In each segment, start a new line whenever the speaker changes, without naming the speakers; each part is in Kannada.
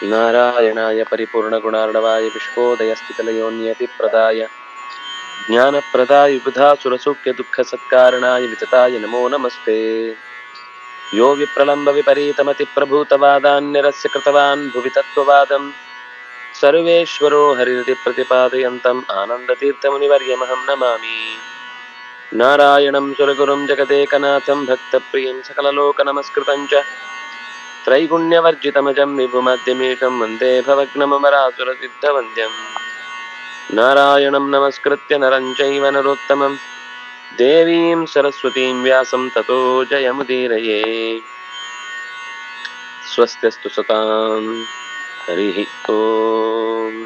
नारायणाय परिपूर्णगुणार्णवाय विश्वोदयस्थितलयोन्यतिप्रदाय ज्ञानप्रदाय विबुधासुरसौख्यदुःखसत्कारणाय वितताय नमो नमस्ते यो विप्रलम्बविपरीतमतिप्रभूतवादान्यरस्य कृतवान् भुवि तत्त्ववादम् सर्वेश्वरो हरिरिति प्रतिपादयन्तम् आनन्दतीर्थमुनिवर्यमहं नमामि नारायणं सुरगुरुं जगदेकनाथं भक्तप्रियं सकललोकनमस्कृतं च त्रैगुण्यवर्जितमजं विभुमध्यमीकं वन्दे भवग्नममरासुरसिद्धवन्द्यम् नारायणं नमस्कृत्य नरं चैव नरोत्तमं देवीं सरस्वतीं व्यासं ततो जयमुदीरये स्वस्त्यस्तु सतां हरिः ಓಂ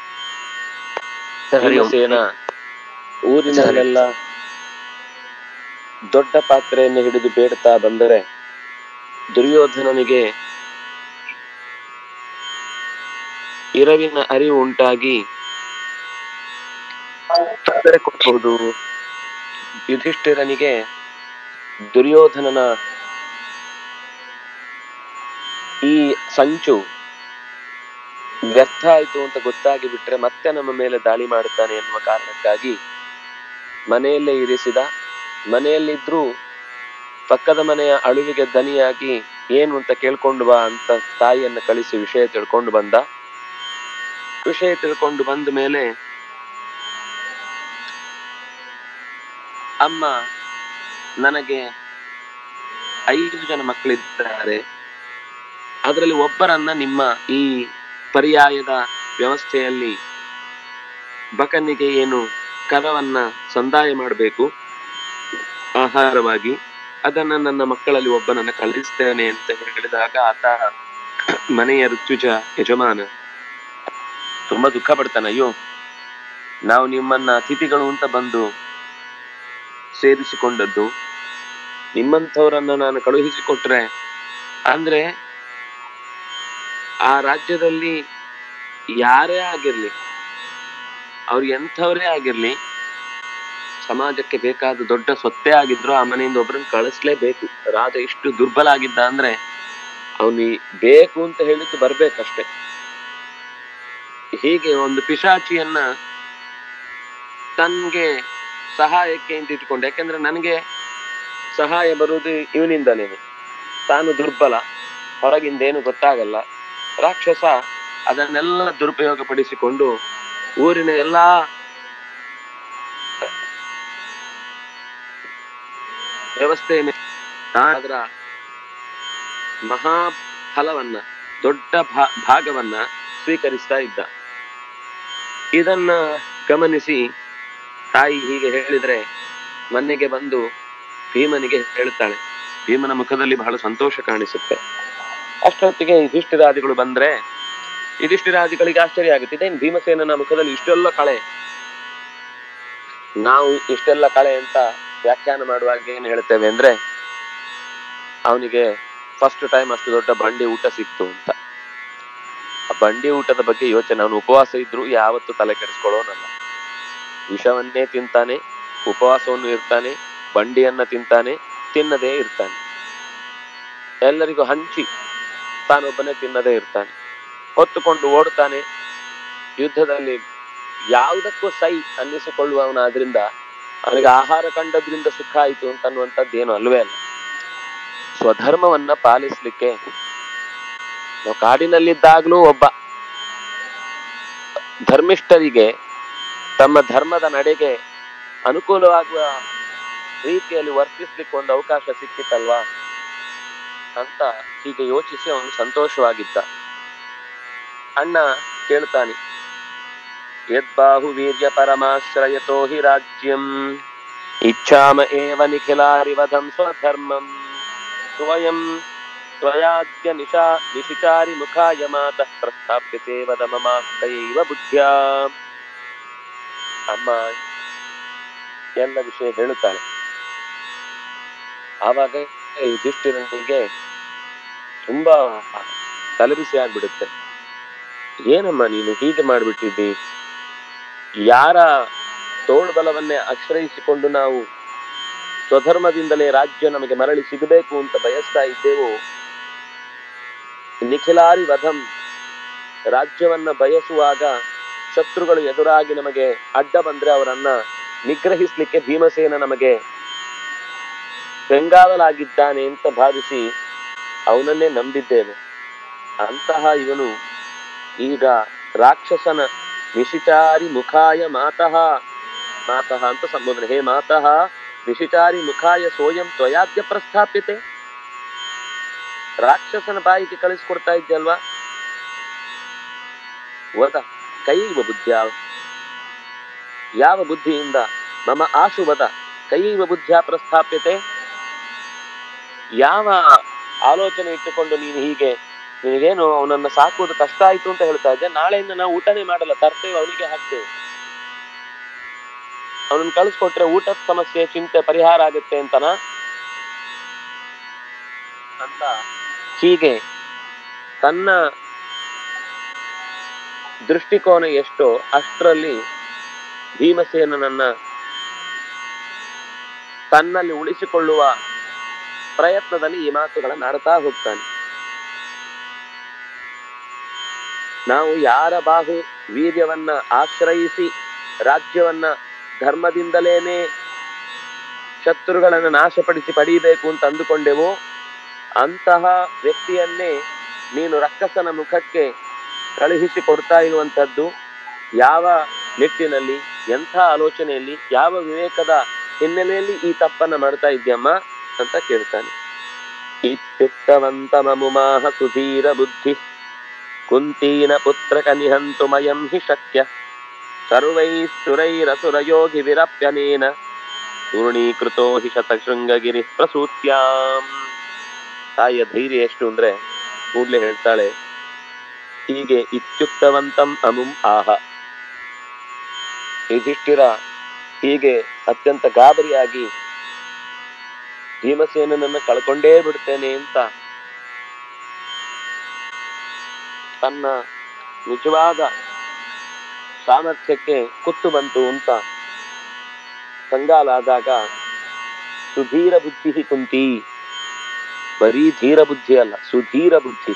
ಹರಿ ಓಂ.
ಭೀಮಸೇನ ಊರಿನಲ್ಲೆಲ್ಲ ದೊಡ್ಡ ಪಾತ್ರೆಯನ್ನು ಹಿಡಿದು ಬೇಡ್ತಾ ಬಂದರೆ ದುರ್ಯೋಧನನಿಗೆ ಇರವಿನ ಅರಿವು ಉಂಟಾಗಿ ತೊಂದರೆ ಕೊಡಬಹುದು ಯುಧಿಷ್ಠಿರನಿಗೆ ದುರ್ಯೋಧನನ ಈ ಸಂಚು ವ್ಯರ್ಥ ಆಯ್ತು ಅಂತ ಗೊತ್ತಾಗಿ ಬಿಟ್ರೆ ಮತ್ತೆ ನಮ್ಮ ಮೇಲೆ ದಾಳಿ ಮಾಡುತ್ತಾನೆ ಎನ್ನುವ ಕಾರಣಕ್ಕಾಗಿ ಮನೆಯಲ್ಲೇ ಇರಿಸಿದ ಮನೆಯಲ್ಲಿದ್ರೂ ಪಕ್ಕದ ಮನೆಯ ಅಳುವಿಗೆ ದನಿಯಾಗಿ ಏನು ಅಂತ ಕೇಳ್ಕೊಂಡು ಬಾ ಅಂತ ತಾಯಿಯನ್ನ ಕಳಿಸಿ ವಿಷಯ ತಿಳ್ಕೊಂಡು ಬಂದ ವಿಷಯ ತಿಳ್ಕೊಂಡು ಬಂದ ಮೇಲೆ ಅಮ್ಮ ನನಗೆ ಐದು ಜನ ಮಕ್ಕಳಿದ್ದಾರೆ ಅದರಲ್ಲಿ ಒಬ್ಬರನ್ನ ನಿಮ್ಮ ಈ ಪರ್ಯಾಯದ ವ್ಯವಸ್ಥೆಯಲ್ಲಿ ಬಕನಿಗೆ ಏನು ಕರವನ್ನ ಸಂದಾಯ ಮಾಡಬೇಕು ಆಹಾರವಾಗಿ ಅದನ್ನ ನನ್ನ ಮಕ್ಕಳಲ್ಲಿ ಒಬ್ಬನನ್ನ ಕಳಿಸ್ತೇನೆ ಅಂತ ಹೇಳಿದಾಗ ಆತ ಮನೆಯ ಋತ್ಯುಜ ಯಜಮಾನ ತುಂಬಾ ದುಃಖ ಪಡ್ತಾನೆ ಅಯ್ಯೋ ನಾವು ನಿಮ್ಮನ್ನ ಅತಿಥಿಗಳು ಅಂತ ಬಂದು ಸೇರಿಸಿಕೊಂಡದ್ದು ನಿಮ್ಮಂಥವರನ್ನ ನಾನು ಕಳುಹಿಸಿಕೊಟ್ರೆ ಅಂದ್ರೆ ಆ ರಾಜ್ಯದಲ್ಲಿ ಯಾರೇ ಆಗಿರ್ಲಿ ಅವ್ರು ಎಂಥವರೇ ಆಗಿರ್ಲಿ ಸಮಾಜಕ್ಕೆ ಬೇಕಾದ ದೊಡ್ಡ ಸೊತ್ತೆ ಆಗಿದ್ರು ಆ ಮನೆಯಿಂದ ಒಬ್ರನ್ನ ಕಳಿಸ್ಲೇಬೇಕು ರಾಜ ಇಷ್ಟು ದುರ್ಬಲ ಆಗಿದ್ದ ಅಂದ್ರೆ ಅವನಿ ಬೇಕು ಅಂತ ಹೇಳಿದ್ದು ಬರ್ಬೇಕಷ್ಟೆ ಹೀಗೆ ಒಂದು ಪಿಶಾಚಿಯನ್ನ ತನ್ಗೆ ಸಹಾಯಕ್ಕೆ ಅಂತ ಇಟ್ಕೊಂಡು ಯಾಕಂದ್ರೆ ನನಗೆ ಸಹಾಯ ಬರುವುದು ಇವನಿಂದಲೇನೆ ತಾನು ದುರ್ಬಲ ಹೊರಗಿಂದೇನು ಗೊತ್ತಾಗಲ್ಲ ರಾಕ್ಷಸ ಅದನ್ನೆಲ್ಲ ದುರುಪಯೋಗ ಪಡಿಸಿಕೊಂಡು ಊರಿನ ಎಲ್ಲಾ ವ್ಯವಸ್ಥೆಯ ಮೇಲೆ ಅದರ ಮಹಾ ಫಲವನ್ನ ದೊಡ್ಡ ಭಾ- ಭಾಗವನ್ನ ಸ್ವೀಕರಿಸ್ತಾ ಇದ್ದ ಇದನ್ನ ಗಮನಿಸಿ ತಾಯಿ ಹೀಗೆ ಹೇಳಿದ್ರೆ ಮನೆಗೆ ಬಂದು ಭೀಮನಿಗೆ ಹೇಳ್ತಾಳೆ ಭೀಮನ ಮುಖದಲ್ಲಿ ಬಹಳ ಸಂತೋಷ ಕಾಣಿಸುತ್ತೆ ಅಷ್ಟೊತ್ತಿಗೆ ಯುಧಿಷ್ಠಿರಾದಿಗಳು ಬಂದ್ರೆ ಯುಧಿಷ್ಠಿರಾದಿಗಳಿಗೆ ಆಶ್ಚರ್ಯ ಆಗುತ್ತೆ ಇದೇನು ಭೀಮಸೇನನ ಮುಖದಲ್ಲಿ ಇಷ್ಟೆಲ್ಲ ಕಳೆ ನಾವು ಇಷ್ಟೆಲ್ಲ ಕಳೆ ಅಂತ ವ್ಯಾಖ್ಯಾನ ಮಾಡುವಾಗ ಏನ್ ಹೇಳ್ತೇವೆ ಅಂದ್ರೆ ಅವನಿಗೆ ಫಸ್ಟ್ ಟೈಮ್ ಅಷ್ಟು ದೊಡ್ಡ ಬಂಡಿ ಊಟ ಸಿಕ್ತು ಅಂತ ಆ ಬಂಡಿ ಊಟದ ಬಗ್ಗೆ ಯೋಚನೆ ಅವನು ಉಪವಾಸ ಇದ್ರು ಯಾವತ್ತು ತಲೆ ಕೆಡಿಸ್ಕೊಳ್ಳೋನಲ್ಲ ವಿಷವನ್ನೇ ತಿಂತಾನೆ ಉಪವಾಸವನ್ನು ಇರ್ತಾನೆ ಬಂಡಿಯನ್ನ ತಿಂತಾನೆ ತಿನ್ನದೇ ಇರ್ತಾನೆ ಎಲ್ಲರಿಗೂ ಹಂಚಿ ತಾನೊಬ್ಬನೇ ತಿನ್ನದೇ ಇರ್ತಾನೆ ಹೊತ್ತುಕೊಂಡು ಓಡ್ತಾನೆ ಯುದ್ಧದಲ್ಲಿ ಯಾವುದಕ್ಕೂ ಸೈ ಅನ್ನಿಸಿಕೊಳ್ಳುವವನಾದ್ರಿಂದ ಅವನಿಗೆ ಆಹಾರ ಕಂಡದ್ರಿಂದ ಸುಖ ಆಯಿತು ಅಂತ ಅನ್ನುವಂಥದ್ದು ಏನು ಅಲ್ವೇ ಅಲ್ಲ ಸ್ವಧರ್ಮವನ್ನ ಪಾಲಿಸ್ಲಿಕ್ಕೆ ನಾವು ಕಾಡಿನಲ್ಲಿದ್ದಾಗ್ಲೂ ಒಬ್ಬ ಧರ್ಮಿಷ್ಠರಿಗೆ ತಮ್ಮ ಧರ್ಮದ ನಡೆಗೆ ಅನುಕೂಲವಾಗುವ ರೀತಿಯಲ್ಲಿ ವರ್ತಿಸ್ಲಿಕ್ಕೆ ಒಂದು ಅವಕಾಶ ಸಿಕ್ಕಿತಲ್ವಾ ಅಂತ ಹೀಗೆ ಯೋಚಿಸಿ ಅವನು ಸಂತೋಷವಾಗಿದ್ದ ಅಣ್ಣ ಕೇಳ್ತಾನೆ ಯದ್ಬಾಹು ವೀರ್ಯ ಪರಮಾಶ್ರಯತೋ ಹಿ ರಾಜ್ಯಂ ಇಚ್ಛಾಮ ಏವ ನಿಖಿಲಾರಿವಧಂ ಸ್ವಧರ್ಮಂ ಸ್ವಯಂ ತ್ವಯಾದ್ಯ ನಿಶಾ ನಿಶಿಚಾರಿ ಮುಖಾಯ ಮಾತಃ ಪ್ರಸ್ಥಾಪ್ಯತೆ ವದ ಮಮಾಸ್ತಯೈವ ಬುದ್ಧ್ಯ ಅಮ್ಮ ಎಲ್ಲ ವಿಷಯ ಹೇಳುತ್ತಾಳೆ ಆವಾಗ ಯುಧಿಷ್ಠಿರನಿಗೆ ತುಂಬಾ ತಲೆಬಿಸಿ ಆಗ್ಬಿಡುತ್ತೆ ಏನಮ್ಮ ನೀನು ಹೀಗೆ ಮಾಡ್ಬಿಟ್ಟಿದ್ದಿ ಯಾರ ತೋಳ್ಬಲವನ್ನೇ ಆಶ್ರಯಿಸಿಕೊಂಡು ನಾವು ಸ್ವಧರ್ಮದಿಂದಲೇ ರಾಜ್ಯ ನಮಗೆ ಮರಳಿ ಸಿಗಬೇಕು ಅಂತ ಬಯಸ್ತಾ ಇದ್ದೇವೋ ನಿಖಿಲಾರಿ ವಧಂ ರಾಜ್ಯವನ್ನ ಬಯಸುವಾಗ ಶತ್ರುಗಳು ಎದುರಾಗಿ ನಮಗೆ ಅಡ್ಡ ಬಂದ್ರೆ ಅವರನ್ನ ನಿಗ್ರಹಿಸ್ಲಿಕ್ಕೆ ಭೀಮಸೇನ ನಮಗೆ ಬೆಂಗಾವಲಾಗಿದ್ದಾನೆ ಅಂತ ಭಾವಿಸಿ ಅವನನ್ನೇ ನಂಬಿದ್ದೇವೆ ಅಂತಹ ಇವನು ಈಗ ರಾಕ್ಷಸನ ನಿಶಿಚಾರಿ ಮುಖಾಯ ಮಾತಃ ಮಾತಃ ಅಂತ ಸಂಬೋಧನೆ ಹೇ ಮಾತಃ ನಿಶಿಚಾರಿ ಮುಖಾಯ ಸೋಯಂ ತ್ವಯಾದ್ಯ ಪ್ರಸ್ಥಾಪ್ಯತೆ ರಾಕ್ಷಸನ ಬಾಯಿಗೆ ಕಳಿಸ್ಕೊಡ್ತಾ ಇದ್ಯಲ್ವಾ ವದ ಕೈವ ಬುದ್ಧಿಯ ಯಾವ ಬುದ್ಧಿಯಿಂದ ಮಮ ಆಶು ವದ ಕೈವ ಬುದ್ಧಿಯ ಪ್ರಸ್ಥಾಪ್ಯತೆ ಯಾವ ಆಲೋಚನೆ ಇಟ್ಟುಕೊಂಡು ನೀನು ಹೀಗೆ ನಿನಗೇನು ಅವನನ್ನ ಸಾಕುವುದು ಕಷ್ಟ ಆಯ್ತು ಅಂತ ಹೇಳ್ತಾ ಇದ್ದೆ ನಾಳೆಯಿಂದ ನಾವು ಊಟನೇ ಮಾಡಲ್ಲ ತರ್ತೇವೆ ಅವನಿಗೆ ಹಾಕ್ತೇವೆ ಅವನನ್ನ ಕಳಿಸ್ಕೊಟ್ರೆ ಊಟದ ಸಮಸ್ಯೆ ಚಿಂತೆ ಪರಿಹಾರ ಆಗುತ್ತೆ ಅಂತನ ಅಂತ ಹೀಗೆ ತನ್ನ ದೃಷ್ಟಿಕೋನ ಎಷ್ಟೋ ಅಷ್ಟರಲ್ಲಿ ಭೀಮಸೇನನನ್ನ ತನ್ನಲ್ಲಿ ಉಳಿಸಿಕೊಳ್ಳುವ ಪ್ರಯತ್ನದಲ್ಲಿ ಈ ಮಾತುಗಳನ್ನ ಆಡ್ತಾ ಹೋಗ್ತಾನೆ ನಾವು ಯಾರ ಬಾಹು ವೀರ್ಯವನ್ನ ಆಶ್ರಯಿಸಿ ರಾಜ್ಯವನ್ನ ಧರ್ಮದಿಂದಲೇನೆ ಶತ್ರುಗಳನ್ನ ನಾಶಪಡಿಸಿ ಪಡೀಬೇಕು ಅಂತ ಅಂದುಕೊಂಡೆವೋ ಅಂತಹ ವ್ಯಕ್ತಿಯನ್ನೇ ನೀನು ರಕ್ಕಸನ ಮುಖಕ್ಕೆ ಕಳುಹಿಸಿ ಕೊಡ್ತಾ ಇರುವಂತದ್ದು ಯಾವ ನಿಟ್ಟಿನಲ್ಲಿ ಎಂಥ ಆಲೋಚನೆಯಲ್ಲಿ ಯಾವ ವಿವೇಕದ ಹಿನ್ನೆಲೆಯಲ್ಲಿ ಈ ತಪ್ಪನ್ನ ಮಾಡ್ತಾ ಇದ್ಯಮ್ಮ ಅಂತ ಕೇಳ್ತಾನೆ ಇತ್ಯುಕ್ತವಂತ ಮಮುಮಾಹ ಸುಧೀರ ಬುದ್ಧಿ ಕುಂತೀನ ಪುತ್ರಕ ನಿಹಂತು ಮಯಂ ಹಿ ಶಕ್ಯ ಸರ್ವೈಸ್ತುರೈರಸುರಯೋಗಿ ವಿರಪ್ಯನೇನ ಚೂರ್ಣೀಕೃತೋ ಹಿ ಶತಶೃಂಗಗಿರಿ ಪ್ರಸೂತ್ಯಾಂ ತಾಯಿಯ ಧೈರ್ಯ ಎಷ್ಟು ಅಂದ್ರೆ ಕೂಡ್ಲೆ ಹೇಳ್ತಾಳೆ ಹೀಗೆ ಇತ್ಯುಕ್ತವಂತಂ ಅಮುಂ ಆಹ ಯುಧಿಷ್ಠಿರ ಹೀಗೆ ಅತ್ಯಂತ ಗಾಬರಿಯಾಗಿ ಭೀಮಸೇನನನ್ನ ಕಳ್ಕೊಂಡೇ ಬಿಡ್ತೇನೆ ಅಂತ ತನ್ನ ನಿಜವಾದ ಸಾಮರ್ಥ್ಯಕ್ಕೆ ಕುತ್ತು ಬಂತು ಅಂತ ಕಂಗಾಲಾದಾಗ ಸುಧೀರ ಬುದ್ಧಿ ಕುಂತಿ ಬರೀ ಧೀರ ಬುದ್ಧಿ ಅಲ್ಲ ಸುಧೀರ ಬುದ್ಧಿ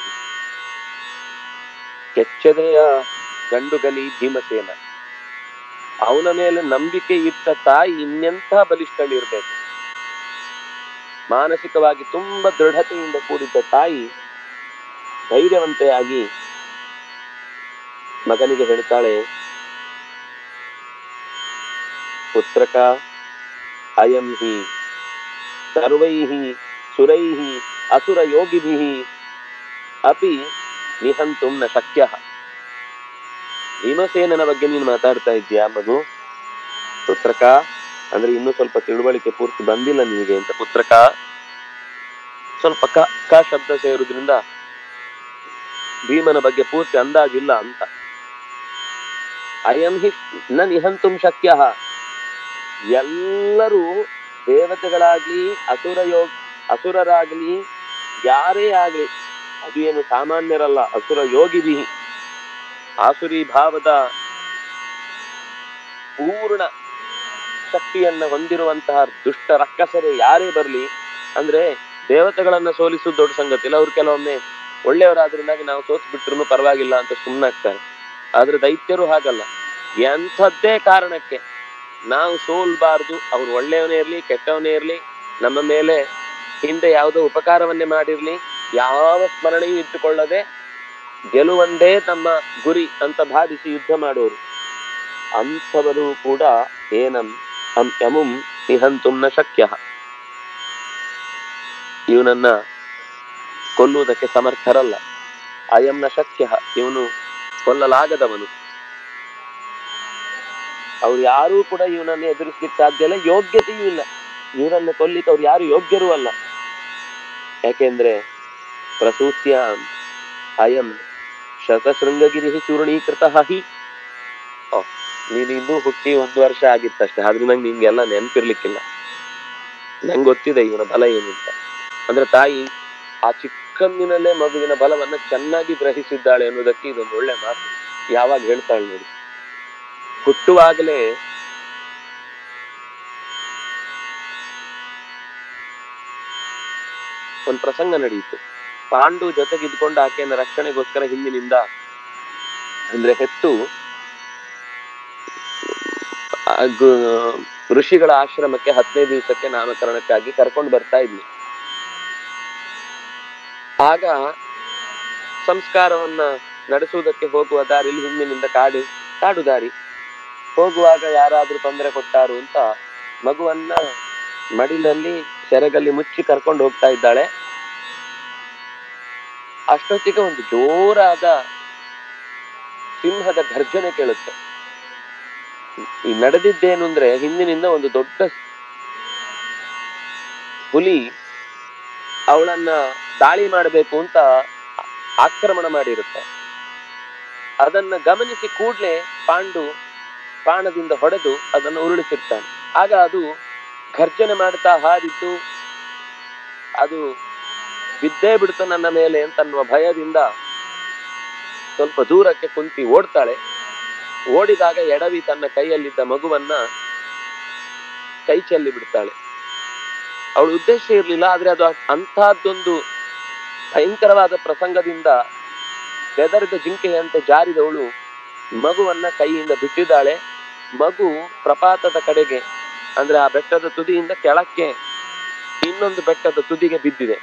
ಕೆಚ್ಚದೆಯ ಗಂಡುಗಲಿ ಭೀಮಸೇನ ಅವನ ಮೇಲೆ ನಂಬಿಕೆ ಇಟ್ಟ ತಾಯಿ ಇನ್ನೆಂಥ ಬಲಿಷ್ಠಳಿರ್ಬೇಕು ಮಾನಸಿಕವಾಗಿ ತುಂಬಾ ದೃಢತೆಯಿಂದ ಕೂಡಿದ್ದ ತಾಯಿ ಧೈರ್ಯವಂತೆಯಾಗಿ ಮಗನಿಗೆ ಹೇಳ್ತಾಳೆ ಪುತ್ರಕ ಅಯಂ ಹಿ ಸರ್ವೈಃ ಸುರೈಃ ಅಸುರ ಯೋಗಿಭಿಃ ಅಪಿ ನಿಹಂತುಂ ನ ಶಕ್ಯ ಭೀಮಸೇನನ ಬಗ್ಗೆ ನೀನು ಮಾತಾಡ್ತಾ ಇದ್ಯಾ ಮಗು ಪುತ್ರಕ ಅಂದ್ರೆ ಇನ್ನೂ ಸ್ವಲ್ಪ ತಿಳುವಳಿಕೆ ಪೂರ್ತಿ ಬಂದಿಲ್ಲ ನಿನಗೆ ಅಂತ ಪುತ್ರಕ ಸ್ವಲ್ಪ ಕ ಕ ಶಬ್ದ ಸೇರುದ್ರಿಂದ ಭೀಮನ ಬಗ್ಗೆ ಪೂರ್ತಿ ಅಂದಾಜಿಲ್ಲ ಅಂತ ಅಯಂ ಹಿ ನ ನಿಹಂತುಂ ಶಕ್ಯ ಎಲ್ಲರೂ ದೇವತೆಗಳಾಗ್ಲಿ ಅಸುರ ಯೋಗ ಅಸುರರಾಗ್ಲಿ ಯಾರೇ ಆಗ್ಲಿ ಅದು ಏನು ಸಾಮಾನ್ಯರಲ್ಲ ಅಸುರ ಯೋಗಿ ಆಸುರಿ ಭಾವದ ಪೂರ್ಣ ಶಕ್ತಿಯನ್ನ ಹೊಂದಿರುವಂತಹ ದುಷ್ಟ ರಕ್ಕಸರು ಯಾರೇ ಬರ್ಲಿ ಅಂದ್ರೆ ದೇವತೆಗಳನ್ನ ಸೋಲಿಸುವುದು ದೊಡ್ಡ ಸಂಗತಿ ಇಲ್ಲ ಅವ್ರು ಕೆಲವೊಮ್ಮೆ ಒಳ್ಳೆಯವರಾದ್ರಿಂದಾಗಿ ನಾವು ಸೋತ್ ಬಿಟ್ರು ಪರವಾಗಿಲ್ಲ ಅಂತ ಸುಮ್ಮನಾಗ್ತಾರೆ ಆದ್ರೆ ದೈತ್ಯರು ಹಾಗಲ್ಲ ಎಂಥದ್ದೇ ಕಾರಣಕ್ಕೆ ನಾವು ಸೋಲ್ಬಾರ್ದು ಅವ್ರು ಒಳ್ಳೆಯವನೇ ಇರ್ಲಿ ಕೆಟ್ಟವನೇ ಇರ್ಲಿ ನಮ್ಮ ಮೇಲೆ ಹಿಂದೆ ಯಾವುದೋ ಉಪಕಾರವನ್ನೇ ಮಾಡಿರ್ಲಿ ಯಾವ ಸ್ಮರಣೆಯೂ ಇಟ್ಟುಕೊಳ್ಳದೆ ಗೆಲುವಂದೇ ತಮ್ಮ ಗುರಿ ಅಂತ ಭಾವಿಸಿ ಯುದ್ಧ ಮಾಡೋರು ಅಂಥವರು ಕೂಡ ಏನಂ ಅಂ ಯಮುಂ ನಿಹಂತುಂ ನ ಶಕ್ಯ ಇವನನ್ನ ಕೊಲ್ಲುವುದಕ್ಕೆ ಸಮರ್ಥರಲ್ಲ ಅಯಂ ನ ಶಕ್ಯ ಇವನು ಕೊಲ್ಲಲಾಗದವನು ಅವ್ರು ಯಾರೂ ಕೂಡ ಇವನನ್ನ ಎದುರಿಸ್ಲಿಕ್ಕೆ ಸಾಧ್ಯ ಇಲ್ಲ ಯೋಗ್ಯತೆಯೂ ಇಲ್ಲ ಇವರನ್ನ ಕೊಲ್ಲಿಕ್ಕೆ ಅವ್ರು ಯಾರು ಯೋಗ್ಯರೂ ಅಲ್ಲ ಯಾಕೆಂದ್ರೆ ಪ್ರಸೂತ್ಯ ಅಯಂ ಶತಶೃಂಗಗಿರಿ ಚೂರ್ಣೀಕೃತ ಹಿ ಓ ನೀನು ಇನ್ನೂ ಹುಟ್ಟಿ ಒಂದು ವರ್ಷ ಆಗಿತ್ತಷ್ಟೇ ಆದ್ರೆ ನಂಗೆ ನಿಮ್ಗೆಲ್ಲ ನೆನಪಿರ್ಲಿಕ್ಕಿಲ್ಲ ನಂಗೆ ಗೊತ್ತಿದೆ ಇವನ ಬಲ ಏನು ಅಂತ ಅಂದ್ರೆ ತಾಯಿ ಆ ಚಿಕ್ಕಂದಿನಲ್ಲೇ ಮಗುವಿನ ಬಲವನ್ನ ಚೆನ್ನಾಗಿ ಗ್ರಹಿಸಿದ್ದಾಳೆ ಅನ್ನೋದಕ್ಕೆ ಇದೊಂದು ಒಳ್ಳೆ ಮಾತು ಯಾವಾಗ ಹೇಳ್ತಾಳೆ ನೋಡಿ ಹುಟ್ಟುವಾಗಲೇ ಒಂದು ಪ್ರಸಂಗ ನಡೆಯಿತು ಪಾಂಡು ಜೊತೆಗಿದ್ಕೊಂಡು ಆಕೆಯನ್ನ ರಕ್ಷಣೆಗೋಸ್ಕರ ಹಿಂದಿನಿಂದ ಅಂದ್ರೆ ಹೆತ್ತು ಆ ಗು- ಋಷಿಗಳ ಆಶ್ರಮಕ್ಕೆ ಹದಿನೈದು ದಿವಸಕ್ಕೆ ನಾಮಕರಣಕ್ಕಾಗಿ ಕರ್ಕೊಂಡು ಬರ್ತಾ ಇದ್ನಿ ಆಗ ಸಂಸ್ಕಾರವನ್ನ ನಡೆಸುವುದಕ್ಕೆ ಹೋಗುವ ದಾರಿಲಿ ಹಿಂದಿನಿಂದ ಕಾಡು ಕಾಡು ದಾರಿ ಹೋಗುವಾಗ ಯಾರಾದ್ರೂ ತೊಂದರೆ ಕೊಟ್ಟಾರು ಅಂತ ಮಗುವನ್ನ ಮಡಿಲಲ್ಲಿ ಸೆರಗಲ್ಲಿ ಮುಚ್ಚಿ ಕರ್ಕೊಂಡು ಹೋಗ್ತಾ ಇದ್ದಾಳೆ ಅಷ್ಟೊತ್ತಿಗೆ ಒಂದು ಜೋರಾದ ಸಿಂಹದ ಗರ್ಜನೆ ಕೇಳುತ್ತೆ ಈ ನಡೆದಿದ್ದೇನು ಅಂದ್ರೆ ಹಿಂದಿನಿಂದ ಒಂದು ದೊಡ್ಡ ಹುಲಿ ಅವಳನ್ನ ದಾಳಿ ಮಾಡಬೇಕು ಅಂತ ಆಕ್ರಮಣ ಮಾಡಿರುತ್ತೆ ಅದನ್ನ ಗಮನಿಸಿ ಕೂಡ್ಲೆ ಪಾಂಡು ಬಾಣದಿಂದ ಹೊಡೆದು ಅದನ್ನು ಉರುಳಿಸಿರ್ತಾನೆ ಆಗ ಅದು ಘರ್ಜನೆ ಮಾಡ್ತಾ ಹಾರಿತು ಅದು ಬಿದ್ದೇ ಬಿಡ್ತು ನನ್ನ ಮೇಲೆ ಅಂತನ್ನುವ ಭಯದಿಂದ ಸ್ವಲ್ಪ ದೂರಕ್ಕೆ ಕುಂತಿ ಓಡ್ತಾಳೆ ಓಡಿದಾಗ ಎಡವಿ ತನ್ನ ಕೈಯಲ್ಲಿದ್ದ ಮಗುವನ್ನ ಕೈ ಚೆಲ್ಲಿ ಬಿಡ್ತಾಳೆ ಅವಳ ಉದ್ದೇಶ ಇರಲಿಲ್ಲ ಆದ್ರೆ ಅದು ಅಂತಹದ್ದೊಂದು ಭಯಂಕರವಾದ ಪ್ರಸಂಗದಿಂದ ಬೆದರಿದ ಜಿಂಕೆಯಂತೆ ಜಾರಿದವಳು ಮಗುವನ್ನ ಕೈಯಿಂದ ಬಿಟ್ಟಿದ್ದಾಳೆ ಮಗು ಪ್ರಪಾತದ ಕಡೆಗೆ ಅಂದ್ರೆ ಆ ಬೆಟ್ಟದ ತುದಿಯಿಂದ ಕೆಳಕ್ಕೆ ಇನ್ನೊಂದು ಬೆಟ್ಟದ ತುದಿಗೆ ಬಿದ್ದಿದೆ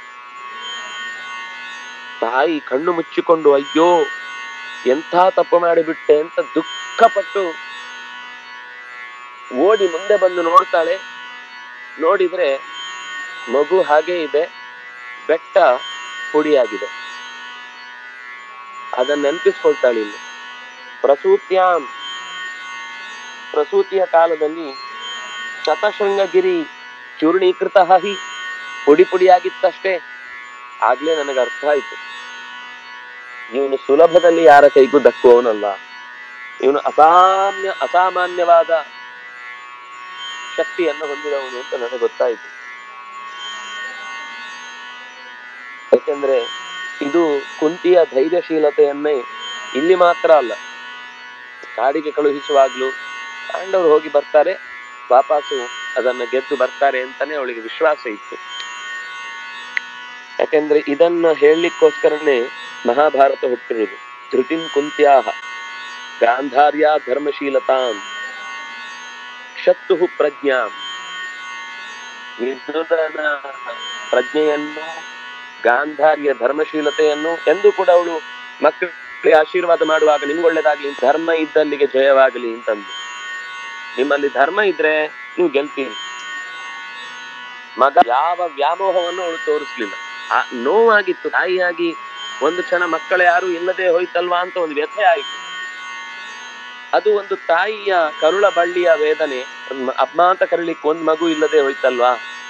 ತಾಯಿ ಕಣ್ಣು ಮುಚ್ಚಿಕೊಂಡು ಅಯ್ಯೋ ಎಂಥ ತಪ್ಪು ಮಾಡಿಬಿಟ್ಟೆ ಅಂತ ದುಃಖಪಟ್ಟು ಓಡಿ ಮುಂದೆ ಬಂದು ನೋಡ್ತಾಳೆ ನೋಡಿದ್ರೆ ಮಗು ಹಾಗೆ ಇದೆ ಬೆಟ್ಟ ಪುಡಿಯಾಗಿದೆ ಅದನ್ನ ನೆನಪಿಸ್ಕೊಳ್ತಾಳೆ ಇಲ್ಲಿ ಪ್ರಸೂತ್ಯಾಂ ಪ್ರಸೂತಿಯ ಕಾಲದಲ್ಲಿ ಶತಶೃಂಗಗಿರಿ ಚೂರ್ಣೀಕೃತ ಹಿ ಪುಡಿ ಪುಡಿಯಾಗಿತ್ತಷ್ಟೇ ಆಗ್ಲೇ ನನಗೆ ಅರ್ಥ ಆಯ್ತು ಇವನು ಸುಲಭದಲ್ಲಿ ಯಾರ ಕೈಗೂ ದಕ್ಕುವವನಲ್ಲ ಇವನು ಅಸಾಮ್ಯ ಅಸಾಮಾನ್ಯವಾದ ಶಕ್ತಿಯನ್ನು ಹೊಂದಿದವನು ಅಂತ ನನಗೆ ಗೊತ್ತಾಯ್ತು ಯಾಕೆಂದ್ರೆ ಇದು ಕುಂತಿಯ ಧೈರ್ಯಶೀಲತೆಯನ್ನೇ ಇಲ್ಲಿ ಮಾತ್ರ ಅಲ್ಲ ಕಾಡಿಗೆ ಕಳುಹಿಸುವಾಗ್ಲೂ ಪಾಂಡವರು ಹೋಗಿ ಬರ್ತಾರೆ ವಾಪಸ್ಸು ಅದನ್ನ ಗೆದ್ದು ಬರ್ತಾರೆ ಅಂತಾನೆ ಅವಳಿಗೆ ವಿಶ್ವಾಸ ಇತ್ತು ಯಾಕೆಂದ್ರೆ ಇದನ್ನ ಹೇಳಲಿಕ್ಕೋಸ್ಕರನೇ ಮಹಾಭಾರತ ಹುಟ್ಟಿರುವುದು ಧೃತಿಂ ಕುಂತ್ಯಾಹ ಗಾಂಧಾರ್ಯ ಧರ್ಮಶೀಲತಾಂ ಶತ್ತು ಪ್ರಜ್ಞಾಂ ವಿದುರನ ಪ್ರಜ್ಞೆಯನ್ನು ಗಾಂಧಾರ್ಯ ಧರ್ಮಶೀಲತೆಯನ್ನು ಎಂದು ಕೂಡ ಅವಳು ಮಕ್ಕಳಿಗೆ ಆಶೀರ್ವಾದ ಮಾಡುವಾಗ ನಿಮ್ಗೊಳ್ಳೇದಾಗ್ಲಿ ಧರ್ಮ ಇದ್ದಲ್ಲಿಗೆ ಜಯವಾಗಲಿ ಅಂತಂದು ನಿಮ್ಮಲ್ಲಿ ಧರ್ಮ ಇದ್ರೆ ನೀವು ಗೆಲ್ತೀರಿ ಮಗ ಯಾವ ವ್ಯಾಮೋಹವನ್ನು ಅವಳು ತೋರಿಸ್ಲಿಲ್ಲ ಆ ನೋವಾಗಿತ್ತು ತಾಯಿಯಾಗಿ ಒಂದು ಕ್ಷಣ ಮಕ್ಕಳ ಯಾರು ಇಲ್ಲದೆ ಹೋಯ್ತಲ್ವಾ ಅಂತ ಒಂದು ವ್ಯಥೆ ಆಯಿತು ಅದು ಒಂದು ತಾಯಿಯ ಕರುಳ ಬಳ್ಳಿಯ ವೇದನೆ ಮ- ಅಮ್ಮ ಅಂತ ಕರೀಲಿಕ್ಕೆ ಒಂದ್ ಮಗು ಇಲ್ಲದೆ ಹೋಯ್ತಲ್ವಾ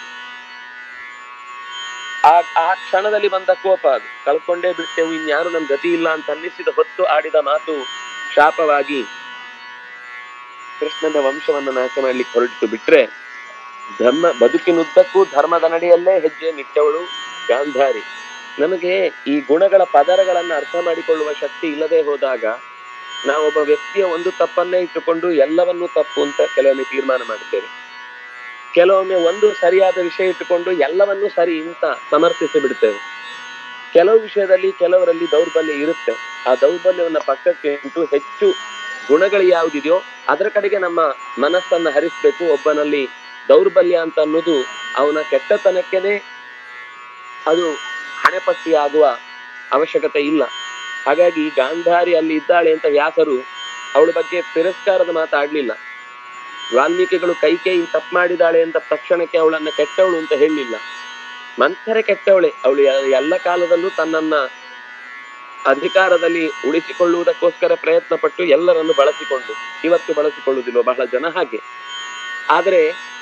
ಆ ಆ ಕ್ಷಣದಲ್ಲಿ ಬಂದ ಕೋಪ ಅದು ಕಳ್ಕೊಂಡೇ ಬಿಟ್ಟೆವು ಇನ್ಯಾರು ನಮ್ ಗತಿ ಇಲ್ಲ ಅಂತ ಅನ್ನಿಸಿದ ಹೊತ್ತು ಆಡಿದ ಮಾತು ಶಾಪವಾಗಿ ಕೃಷ್ಣನ ವಂಶವನ್ನ ನಾಶ ಮಾಡ್ಲಿಕ್ಕೆ ಹೊರಟಿತು ಬಿಟ್ರೆ ಧರ್ಮ ಬದುಕಿನುದ್ದಕ್ಕೂ ಧರ್ಮದ ನಡೆಯಲ್ಲೇ ಹೆಜ್ಜೆ ನಿಟ್ಟವಳು ಗಾಂಧಾರಿ ನಮಗೆ ಈ ಗುಣಗಳ ಪದರಗಳನ್ನ ಅರ್ಥ ಮಾಡಿಕೊಳ್ಳುವ ಶಕ್ತಿ ಇಲ್ಲದೆ ಹೋದಾಗ ನಾವೊಬ್ಬ ವ್ಯಕ್ತಿಯ ಒಂದು ತಪ್ಪನ್ನೇ ಇಟ್ಟುಕೊಂಡು ಎಲ್ಲವನ್ನೂ ತಪ್ಪು ಅಂತ ಕೆಲವೊಮ್ಮೆ ತೀರ್ಮಾನ ಮಾಡುತ್ತೇವೆ ಕೆಲವೊಮ್ಮೆ ಒಂದು ಸರಿಯಾದ ವಿಷಯ ಇಟ್ಟುಕೊಂಡು ಎಲ್ಲವನ್ನೂ ಸರಿ ಅಂತ ಸಮರ್ಥಿಸಿ ಬಿಡ್ತೇವೆ ಕೆಲವು ವಿಷಯದಲ್ಲಿ ಕೆಲವರಲ್ಲಿ ದೌರ್ಬಲ್ಯ ಇರುತ್ತೆ ಆ ದೌರ್ಬಲ್ಯವನ್ನ ಪಕ್ಕಕ್ಕೆ ಇಟ್ಟು ಹೆಚ್ಚು ಗುಣಗಳು ಯಾವುದಿದೆಯೋ ಅದರ ಕಡೆಗೆ ನಮ್ಮ ಮನಸ್ಸನ್ನ ಹರಿಸ್ಬೇಕು ಒಬ್ಬನಲ್ಲಿ ದೌರ್ಬಲ್ಯ ಅಂತ ಅನ್ನೋದು ಅವನ ಕೆಟ್ಟತನಕ್ಕೆನೆ ಅದು ಹಣೆಪಟ್ಟಿ ಆಗುವ ಅವಶ್ಯಕತೆ ಇಲ್ಲ ಹಾಗಾಗಿ ಗಾಂಧಾರಿ ಅಲ್ಲಿ ಇದ್ದಾಳೆ ಅಂತ ವ್ಯಾಸರು ಅವಳ ಬಗ್ಗೆ ತಿರಸ್ಕಾರದ ಮಾತಾಡ್ಲಿಲ್ಲ ವಾಲ್ಮೀಕಿಗಳು ಕೈಕೇಯಿ ತಪ್ಪು ಮಾಡಿದಾಳೆ ಅಂತ ತಕ್ಷಣಕ್ಕೆ ಅವಳನ್ನ ಕೆಟ್ಟವಳು ಅಂತ ಹೇಳಲಿಲ್ಲ ಮಂಥರೆ ಕೆಟ್ಟವಳೆ ಅವಳು ಎ- ಎಲ್ಲ ಕಾಲದಲ್ಲೂ ತನ್ನನ್ನ ಅಧಿಕಾರದಲ್ಲಿ ಉಳಿಸಿಕೊಳ್ಳುವುದಕ್ಕೋಸ್ಕರ ಪ್ರಯತ್ನ ಪಟ್ಟು ಎಲ್ಲರನ್ನು ಬಳಸಿಕೊಂಡು ಇವತ್ತು ಬಳಸಿಕೊಳ್ಳುವುದಿಲ್ಲ ಬಹಳ ಜನ ಹಾಗೆ ಆದರೆ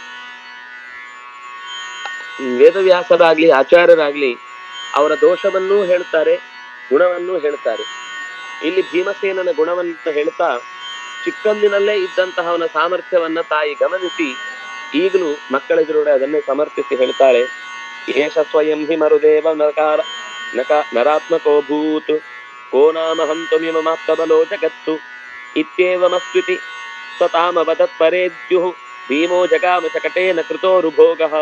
ವೇದವ್ಯಾಸರಾಗ್ಲಿ ಆಚಾರ್ಯರಾಗ್ಲಿ ಅವರ ದೋಷವನ್ನೂ ಹೇಳ್ತಾರೆ ಗುಣವನ್ನೂ ಹೇಳ್ತಾರೆ ಇಲ್ಲಿ ಭೀಮಸೇನನ ಗುಣವನ್ನ ಹೇಳ್ತಾ ಚಿಕ್ಕಂದಿನಲ್ಲೇ ಇದ್ದಂತಹ ಅವನ ಸಾಮರ್ಥ್ಯವನ್ನ ತಾಯಿ ಗಮನಿಸಿ ಈಗಲೂ ಮಕ್ಕಳೆದುರುಡೆ ಅದನ್ನೇ ಸಮರ್ಥಿಸಿ ಹೇಳ್ತಾಳೆ ಏಷ ಸ್ವಯಂ ಹಿ ಮರುದೇವ ನಕಾರ ನಕ ನರಾತ್ಮಕೋ ಭೂತ್ ಕೋ ನಾಮ ಹಂತುಮಿಮ ಮಾಪ್ತಬಲೋ ಜಗತ್ಸು ಇತ್ಯೇವಮಸ್ವಿತಿ ಸ್ವತಾಮ ವದತ್ ಪರೇದ್ಯುಃ ಭೀಮೋ ಜಗಾಮ ಶಕಟೇನ ಕೃತೋ ರುಭೋಗಃ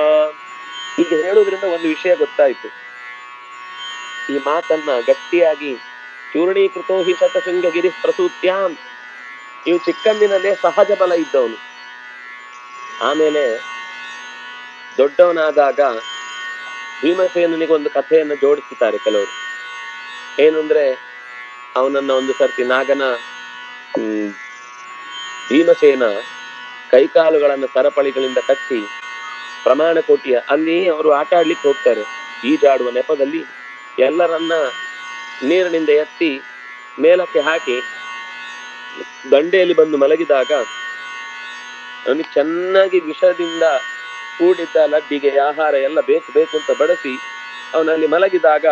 ಈಗ ಹೇಳುವುದರಿಂದ ಒಂದು ವಿಷಯ ಗೊತ್ತಾಯ್ತು ಈ ಮಾತನ್ನ ಗಟ್ಟಿಯಾಗಿ ಚೂರ್ಣೀಕೃತೋ ಹಿ ಶತಶೃಂಗ ಗಿರಿ ಪ್ರಸೂತ್ಯಾಂ ಇವು ಚಿಕ್ಕಂದಿನಲ್ಲೇ ಸಹಜ ಬಲ ಇದ್ದವನು ಆಮೇಲೆ ದೊಡ್ಡವನಾದಾಗ ಭೀಮಸೇನಿಗೆ ಒಂದು ಕಥೆಯನ್ನ ಜೋಡಿಸುತ್ತಾರೆ ಕೆಲವರು ಏನು ಅಂದ್ರೆ ಅವನನ್ನ ಒಂದು ಸರ್ತಿ ನಾಗನ ಹ್ಮ್ ಭೀಮಸೇನ ಕೈಕಾಲುಗಳನ್ನ ಸರಪಳಿಗಳಿಂದ ಕಟ್ಟಿ ಪ್ರಮಾಣ ಕೋಟಿಯ ಅಲ್ಲಿ ಅವರು ಆಟ ಆಡ್ಲಿಕ್ಕೆ ಹೋಗ್ತಾರೆ ಈಜಾಡುವ ನೆಪದಲ್ಲಿ ಎಲ್ಲರನ್ನ ನೀರಿನಿಂದ ಎತ್ತಿ ಮೇಲಕ್ಕೆ ಹಾಕಿ ದಂಡೆಯಲ್ಲಿ ಬಂದು ಮಲಗಿದಾಗ ಅವನಿಗೆ ಚೆನ್ನಾಗಿ ವಿಷದಿಂದ ಕೂಡಿದ್ದ ಲಡ್ಡಿಗೆ ಆಹಾರ ಎಲ್ಲ ಬೇಕು ಬೇಕು ಅಂತ ಬಡಿಸಿ ಅವನಲ್ಲಿ ಮಲಗಿದಾಗ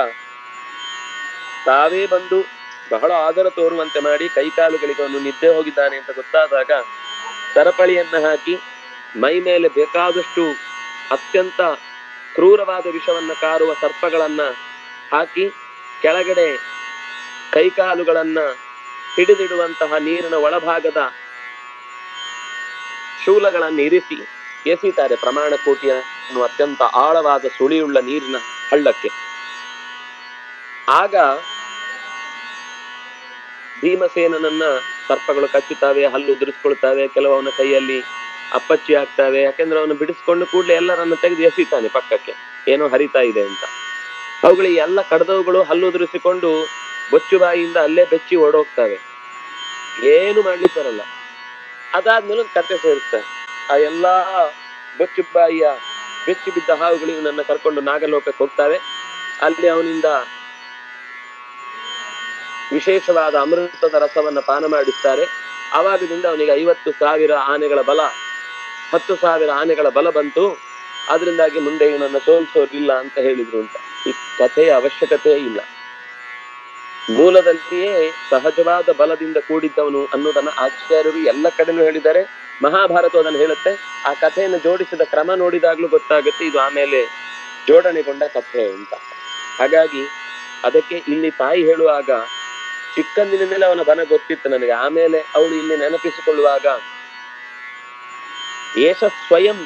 ತಾವೇ ಬಂದು ಬಹಳ ಆದರ ತೋರುವಂತೆ ಮಾಡಿ ಕೈಕಾಲುಗಳಿಗೆ ಅವನು ನಿದ್ದೆ ಹೋಗಿದ್ದಾನೆ ಅಂತ ಗೊತ್ತಾದಾಗ ಸರಪಳಿಯನ್ನ ಹಾಕಿ ಮೈ ಮೇಲೆ ಬೇಕಾದಷ್ಟು ಅತ್ಯಂತ ಕ್ರೂರವಾದ ವಿಷವನ್ನ ಕಾರುವ ಸರ್ಪಗಳನ್ನ ಹಾಕಿ ಕೆಳಗಡೆ ಕೈಕಾಲುಗಳನ್ನ ಹಿಡಿದಿಡುವಂತಹ ನೀರಿನ ಒಳಭಾಗದ ಶೂಲಗಳನ್ನು ಇರಿಸಿ ಎಸಿತಾರೆ ಪ್ರಮಾಣ ಕೋಟಿಯ ಅನ್ನುವ ಅತ್ಯಂತ ಆಳವಾದ ಸುಳಿಯುಳ್ಳ ನೀರಿನ ಹಳ್ಳಕ್ಕೆ ಆಗ ಭೀಮಸೇನನನ್ನ ಸರ್ಪಗಳು ಕಚ್ಚುತ್ತವೆ ಹಲ್ಲು ಉದುರಿಸ್ಕೊಳ್ತವೆ ಕೆಲವವನ ಕೈಯಲ್ಲಿ ಅಪ್ಪಚ್ಚಿ ಆಗ್ತವೆ ಯಾಕೆಂದ್ರೆ ಅವನು ಬಿಡಿಸ್ಕೊಂಡು ಕೂಡಲೇ ಎಲ್ಲರನ್ನ ತೆಗೆದು ಎಸಿತಾನೆ ಪಕ್ಕಕ್ಕೆ ಏನೋ ಹರಿತಾ ಇದೆ ಅಂತ ಅವುಗಳಿಗೆ ಎಲ್ಲ ಕಡ್ದವುಗಳು ಹಲ್ಲು ಉದುರಿಸಿಕೊಂಡು ಬೊಚ್ಚು ಬಾಯಿಯಿಂದ ಅಲ್ಲೇ ಬೆಚ್ಚಿ ಓಡೋಗ್ತವೆ ಏನು ಮಾಡ್ಲಿಕ್ಕೆ ಬರಲ್ಲ ಅದಾದ್ಮೇಲೆ ಒಂದು ಕತೆ ಸೇರುತ್ತೆ ಆ ಎಲ್ಲಾ ಬೊಚ್ಚು ಬಾಯಿಯ ಬೆಚ್ಚಿ ಬಿದ್ದ ಹಾವುಗಳು ಇವನನ್ನ ಕರ್ಕೊಂಡು ನಾಗಲೋಕಕ್ಕೆ ಹೋಗ್ತವೆ ಅಲ್ಲಿ ಅವನಿಂದ ವಿಶೇಷವಾದ ಅಮೃತದ ರಸವನ್ನ ಪಾನ ಮಾಡಿಸ್ತಾರೆ ಆವಾಗದಿಂದ ಅವನಿಗೆ ಐವತ್ತು ಸಾವಿರ ಆನೆಗಳ ಬಲ ಹತ್ತು ಸಾವಿರ ಆನೆಗಳ ಬಲ ಬಂತು ಅದರಿಂದಾಗಿ ಮುಂದೆ ಇವನನ್ನ ಸೋಲಿಸೋರಿಲ್ಲ ಅಂತ ಹೇಳಿದ್ರು ಅಂತ ಈ ಕಥೆಯ ಅವಶ್ಯಕತೆ ಇಲ್ಲ ಮೂಲದಲ್ಲಿಯೇ ಸಹಜವಾದ ಬಲದಿಂದ ಕೂಡಿದ್ದವನು ಅನ್ನೋದನ್ನ ಆಚಾರ್ಯರು ಎಲ್ಲ ಕಡೆನೂ ಹೇಳಿದ್ದಾರೆ ಮಹಾಭಾರತ ಅದನ್ನು ಹೇಳುತ್ತೆ ಆ ಕಥೆಯನ್ನು ಜೋಡಿಸಿದ ಕ್ರಮ ನೋಡಿದಾಗ್ಲೂ ಗೊತ್ತಾಗುತ್ತೆ ಇದು ಆಮೇಲೆ ಜೋಡಣೆಗೊಂಡ ಕಥೆ ಅಂತ ಹಾಗಾಗಿ ಅದಕ್ಕೆ ಇಲ್ಲಿ ತಾಯಿ ಹೇಳುವಾಗ ಚಿಕ್ಕಂದಿನಿಂದಲೇ ಅವನ ಬನ ಗೊತ್ತಿತ್ತು ನನಗೆ ಆಮೇಲೆ ಅವಳು ಇಲ್ಲಿ ನೆನಪಿಸಿಕೊಳ್ಳುವಾಗ ಏಷ ಸ್ವಯಂ